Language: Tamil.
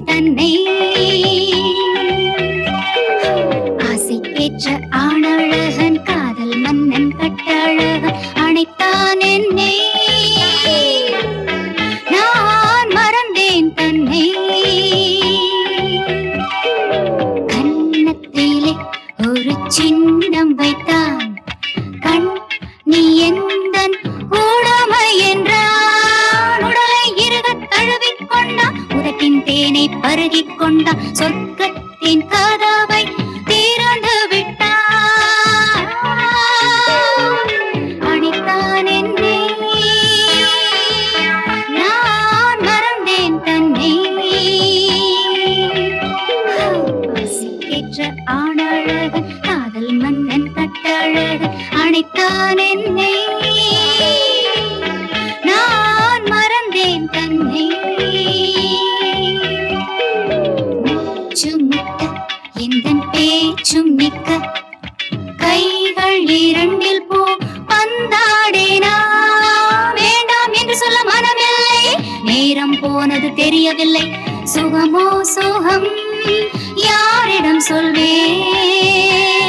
தன்னை ஆசைக்கேற்ற ஆணழகன் காதல் மன்னன் கட்டழகன் அணைத்தான் என்னை நான் மறந்தேன் தன்னை கன்னத்திலே ஒரு சின்னம் வைத்தான் கண் நீ எந்தன் உடமை என்றான் உடலை இருகத் தழுவிக் கொண்டான் உதட்டின் தேனை பருகிக் கொண்டான் சொர்க்கத்தின் கதவை திறந்து விட்டான் அணித்தான் என்னை நான் மறந்தேன் தன்னை ஆசைக்கேற்ற ஆணழகன் காதல் மன்னன் கட்டழகன் அணைத்தான் என்னை நான் மறந்தேன் தன்னை மூச்சும் நிற்க எந்தன் பேச்சும் நிற்க கைகள் இரண்டில் போ பந்தாடினா வேண்டாம் என்று சொல்ல மனமில்லை நேரம் போனது தெரியவில்லை சுகமோ சுகம் யாரிடம் சொல்வேன்